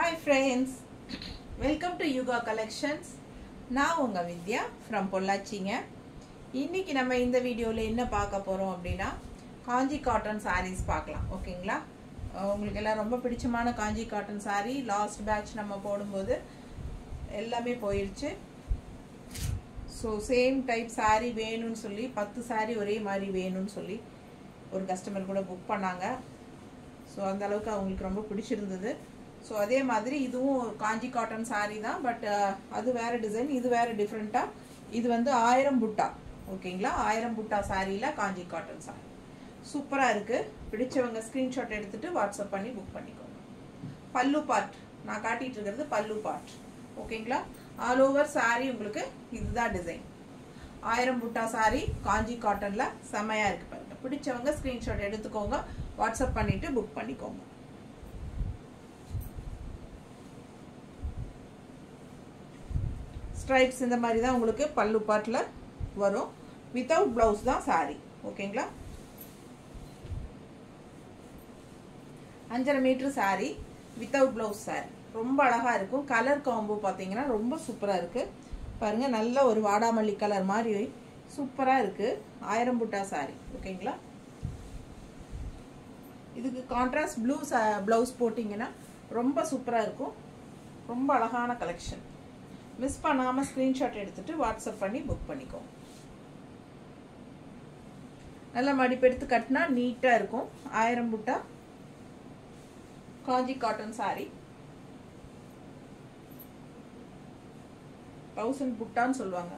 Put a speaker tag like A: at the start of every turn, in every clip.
A: Hi friends welcome to Yuga collections நான் உங்கள் வித்யா from பொள்ளாச்சிங்க இன்னைக்கு நம்ம இந்த வீடியோவில் என்ன பார்க்க போகிறோம் அப்படின்னா காஞ்சி காட்டன் சாரீஸ் பார்க்கலாம் ஓகேங்களா அஹ் உங்களுக்கு எல்லாம் ரொம்ப பிடிச்சமான Kanchi cotton saree last batch நம்ம போடும்போது எல்லாமே போயிடுச்சு ஸோ சேம் டைப் saree வேணும்னு சொல்லி பத்து saree ஒரே மாதிரி வேணும்னு சொல்லி ஒரு கஸ்டமர் கூட புக் பண்ணாங்க ஸோ அந்த அளவுக்கு அவங்களுக்கு ரொம்ப பிடிச்சிருந்தது ஸோ அதே மாதிரி இதுவும் ஒரு காஞ்சி காட்டன் saree தான் பட் அது வேற டிசைன் இது வேற டிஃப்ரெண்ட்டாக இது வந்து ஆயிரம் புட்டா ஓகேங்களா ஆயிரம் புட்டா சாரியில் காஞ்சி காட்டன் saree சூப்பராக இருக்குது பிடிச்சவங்க ஸ்க்ரீன்ஷாட் எடுத்துட்டு வாட்ஸ்அப் பண்ணி புக் பண்ணிக்கோங்க பல்லு பார்ட் நான் காட்டிட்டு இருக்கிறது பல்லு பார்ட் ஓகேங்களா ஆல் ஓவர் saree உங்களுக்கு இதுதான் டிசைன் ஆயிரம் புட்டா saree காஞ்சி காட்டன்ல செமையா இருக்கு பாருங்க பிடிச்சவங்க ஸ்கிரீன்ஷாட் எடுத்துக்கோங்க வாட்ஸ்அப் பண்ணிட்டு புக் பண்ணிக்கோங்க ஸ்ட்ரைப்ஸ் இந்த மாதிரி தான் உங்களுக்கு பல்லு பாட்டில் வரும் வித்தவுட் ப்ளவுஸ் தான் saree ஓகேங்களா அஞ்சரை metre saree without blouse saree ரொம்ப அழகாக இருக்கும் கலர் காம்போ பார்த்தீங்கன்னா ரொம்ப சூப்பராக இருக்குது பாருங்கள் நல்ல ஒரு வாடாமல்லி கலர் மாதிரி சூப்பராக இருக்குது ஆயிரம் புட்டா saree ஓகேங்களா இதுக்கு கான்ட்ராஸ்ட் ப்ளூ ப்ளவுஸ் போட்டிங்கன்னா ரொம்ப சூப்பராக இருக்கும் ரொம்ப அழகான கலெக்ஷன் மிஸ் பண்ணாமல் ஸ்க்ரீன்ஷாட் எடுத்துட்டு வாட்ஸ்அப் பண்ணி புக் பண்ணிக்கோங்க நல்ல மடிப்பெடுத்து கட்டினா நீட்டாக இருக்கும் ஆயிரம் புட்டா காஞ்சி காட்டன் saree தௌசண்ட் புட்டான்னு சொல்லுவாங்க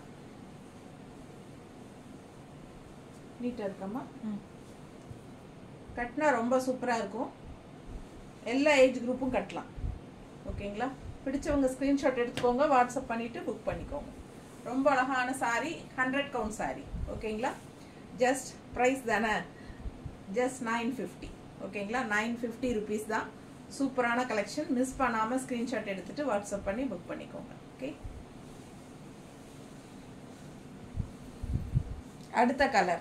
A: நீட்டாக இருக்கம்மா கட்டினா ரொம்ப சூப்பராக இருக்கும் எல்லா ஏஜ் குரூப்பும் கட்டலாம் ஓகேங்களா பிடிச்சவங்க ஸ்க்ரீன்ஷாட் எடுத்துக்கோங்க வாட்ஸ்அப் பண்ணிவிட்டு புக் பண்ணிக்கோங்க ரொம்ப அழகான saree ஹண்ட்ரட் கவுண்ட் saree ஓகேங்களா ஜஸ்ட் ப்ரைஸ் தானே ஜஸ்ட் நைன் ஃபிஃப்டி ஓகேங்களா நைன் ஃபிஃப்டி ருபீஸ் தான் சூப்பரான கலெக்ஷன் மிஸ் பண்ணாமல் ஸ்க்ரீன்ஷாட் எடுத்துட்டு வாட்ஸ்அப் பண்ணி புக் பண்ணிக்கோங்க ஓகே அடுத்த கலர்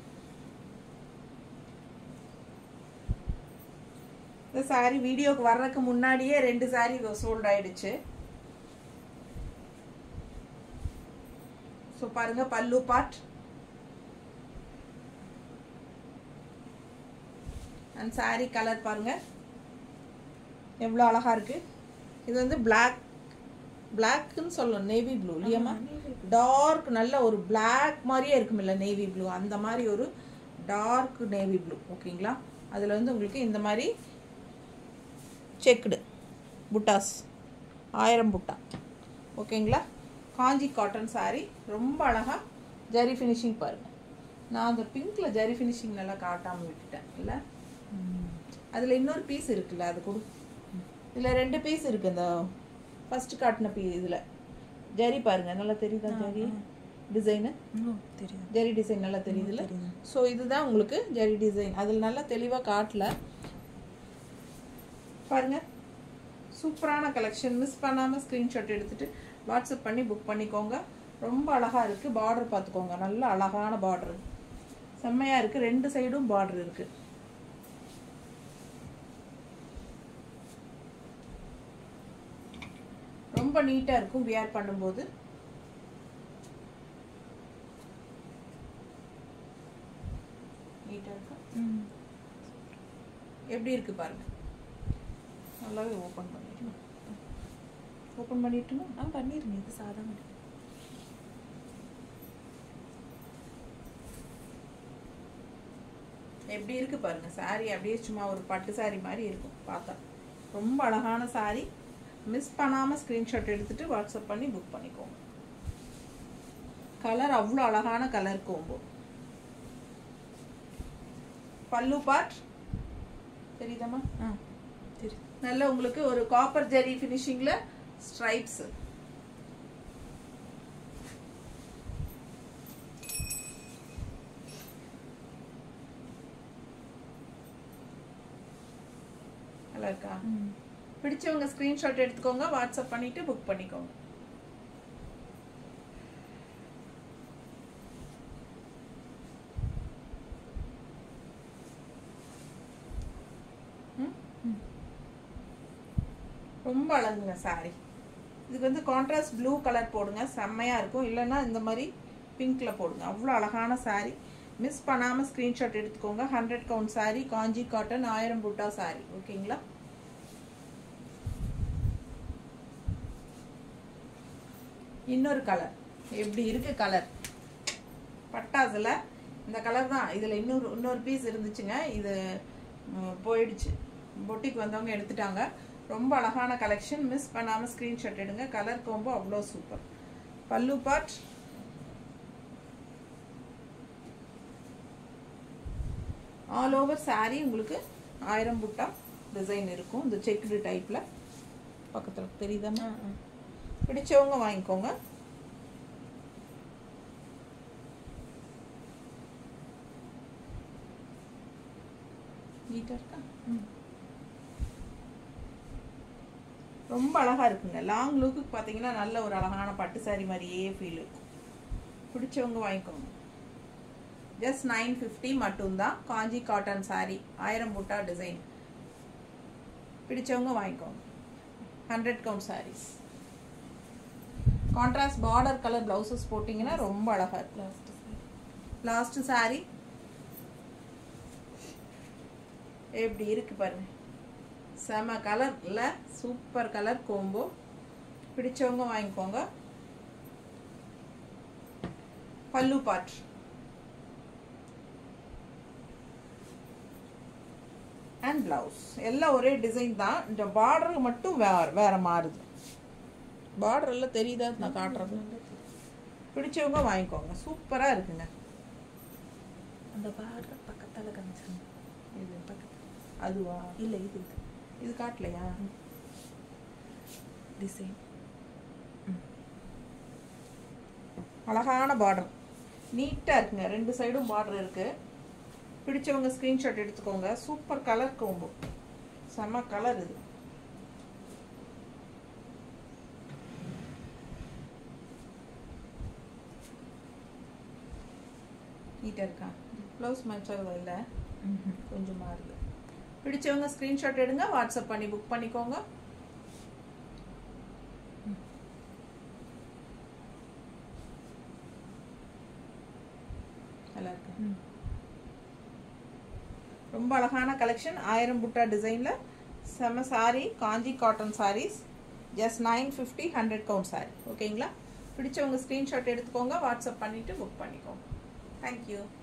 A: இந்த சாரி வீடியோக்கு வர்றதுக்கு முன்னாடியே ரெண்டு சாரி சோல்ட் ஆயிடுச்சு ஸோ பாருங்க பல்லு பார்ட் அண்ட் சாரி கலர் பாருங்க எவ்வளோ அழகா இருக்கு இது வந்து பிளாக் பிளாக்னு சொல்லணும் நேவி ப்ளூ இல்லையாம்மா டார்க் நல்ல ஒரு பிளாக் மாதிரியே இருக்குமில்ல நேவி ப்ளூ அந்த மாதிரி ஒரு டார்க் நேவி ப்ளூ ஓகேங்களா அதில் வந்து உங்களுக்கு இந்த மாதிரி செக்குடு புட்டாஸ் ஆயிரம் புட்டா ஓகேங்களா காஞ்சி காட்டன் saree ரொம்ப அழகாக ஜரி ஃபினிஷிங் பாருங்கள் நான் அந்த பிங்க்கில் ஜரி ஃபினிஷிங் நல்லா காட்டாமல் விட்டுட்டேன் இல்லை அதில் இன்னொரு பீஸ் இருக்குல்ல அது கொடு இதில் ரெண்டு பீஸ் இருக்குது இந்த ஃபஸ்ட்டு காட்டின பீ இதில் ஜரி பாருங்க நல்லா தெரியுதா ஜரி டிசைனு
B: தெரியும்
A: ஜரி டிசைன் நல்லா தெரியுதுல்ல ஸோ இதுதான் உங்களுக்கு ஜரி டிசைன் அதில் நல்லா தெளிவாக காட்டல பாருங்க சூப்பரான கலெக்ஷன் மிஸ் பண்ணாமல் ஸ்க்ரீன்ஷாட் எடுத்துட்டு வாட்ஸ்அப் பண்ணி புக் பண்ணிக்கோங்க ரொம்ப அழகாக இருக்குது பார்டர் பார்த்துக்கோங்க நல்ல அழகான பார்டர் செம்மையாக இருக்குது ரெண்டு சைடும் பார்டர் இருக்குது ரொம்ப நீட்டாக இருக்கும் வியர் பண்ணும்போது நீட்டாக இருக்கும் எப்படி இருக்கு பாருங்க நல்லாவே ஓப்பன் பண்ணிடணும் ஓப்பன் பண்ணிட்டுமா
B: ஆ பண்ணிருங்க இது சாதா மடி
A: எப்படி இருக்கு பாருங்க saree அப்படியே சும்மா ஒரு பட்டு saree மாதிரி இருக்கும் பார்த்தா ரொம்ப அழகான saree மிஸ் பண்ணாம ஸ்க்ரீன்ஷாட் எடுத்துட்டு வாட்ஸ்அப் பண்ணி புக் பண்ணிக்கோங்க கலர் அவ்வளோ அழகான கலர் கோம்போ பல்லு பார்ட் தெரியுதாம்மா
B: ஆ தெரியும்
A: நல்ல உங்களுக்கு ஒரு காப்பர் ஜெரி ஃபினிஷிங்ல ஸ்ட்ரைப்ஸ் நல்லா இருக்கா பிடிச்சவங்க ஸ்கிரீன்ஷாட் எடுத்துக்கோங்க வாட்ஸ்அப் பண்ணிட்டு புக் பண்ணிக்கோங்க ம்? ரொம்ப அழகுங்க saree இதுக்கு வந்து கான்ட்ராஸ்ட் ப்ளூ கலர் போடுங்க செம்மையாக இருக்கும் இல்லைன்னா இந்த மாதிரி பிங்க்கில் போடுங்க அவ்வளோ அழகான saree மிஸ் பண்ணாமல் ஸ்க்ரீன்ஷாட் எடுத்துக்கோங்க hundred count saree Kanchi cotton ஆயிரம் புட்டா saree ஓகேங்களா இன்னொரு கலர் எப்படி இருக்கு கலர் பட்டாசுல இந்த கலர் தான் இதில் இன்னொரு இன்னொரு பீஸ் இருந்துச்சுங்க இது ம், போயிடுச்சு பொட்டிக்கு வந்தவங்க எடுத்துட்டாங்க ரொம்ப அழகான கலெக்ஷன் மிஸ் பண்ணாமல் ஸ்க்ரீன்ஷாட் எடுங்க கலர் கோம்போ அவ்வளோ super pallu part all over saree உங்களுக்கு ஆயிரம் புட்டா டிசைன் இருக்கும் இந்த செக்குடு டைப்பில் பக்கத்தில் தெரியுதாம்மா பிடிச்சவங்க வாங்கிக்கோங்க நீட்டாக இருக்கா ரொம்ப அழகா இருக்குங்க லாங் லுக்கு பார்த்தீங்கன்னா நல்ல ஒரு அழகான பட்டு saree மாதிரியே ஃபீல் இருக்கும் பிடிச்சவங்க வாங்கிக்கோங்க ஜஸ்ட் நைன் ஃபிஃப்டி மட்டும்தான் காஞ்சி காட்டன் saree ஆயிரம் புட்டா டிசைன் பிடிச்சவங்க வாங்கிக்கோங்க hundred count sarees contrast border colour blouses போட்டிங்கன்னா ரொம்ப அழகா இருக்கும்
B: லாஸ்ட் சாரி
A: லாஸ்ட் saree எப்படி இருக்கு பாருங்க செம கலர்ல சூப்பர் கலர் கோம்போ பிடிச்சவங்க வாங்கிக்கோங்க பல்லு பாட் அண்ட் பிளவுஸ் எல்லாம் ஒரே டிசைன் தான் இந்த பார்டர் மட்டும் வேற வேற மாறுது பார்டர் எல்லாம் தெரியுதா நான் காட்டுறது பிடிச்சவங்க வாங்கிக்கோங்க சூப்பரா இருக்குங்க
B: அந்த பார்டர் பக்கத்தால காமிச்சாங்க
A: இது
B: பக்கத்துல
A: அதுவா
B: இல்லை இது இது
A: இது காட்டலையா
B: டிசைன்
A: அழகான பார்டர் நீட்டாக இருக்குங்க ரெண்டு சைடும் பார்டர் இருக்கு பிடிச்சவங்க ஸ்க்ரீன்ஷாட் எடுத்துக்கோங்க சூப்பர் கலர் கோம்போ செம்ம கலர் இது நீட்டாக இருக்கா ப்ளவுஸ் மேட்ச் ஆகுதா இல்லை கொஞ்சம் மாறுது பிடிச்சவங்க ஸ்க்ரீன்ஷாட் எடுங்க வாட்ஸ்அப் பண்ணி புக் பண்ணிக்கோங்க நல்லா இருக்கு ரொம்ப அழகான கலெக்ஷன் ஆயிரம் புட்டா டிசைனில் செம sari Kanchi cotton saris just nine fifty hundred count sari ஓகேங்களா பிடிச்சவங்க ஸ்க்ரீன்ஷாட் எடுத்துக்கோங்க வாட்ஸ்அப் பண்ணிவிட்டு புக் பண்ணிக்கோங்க தேங்க்யூ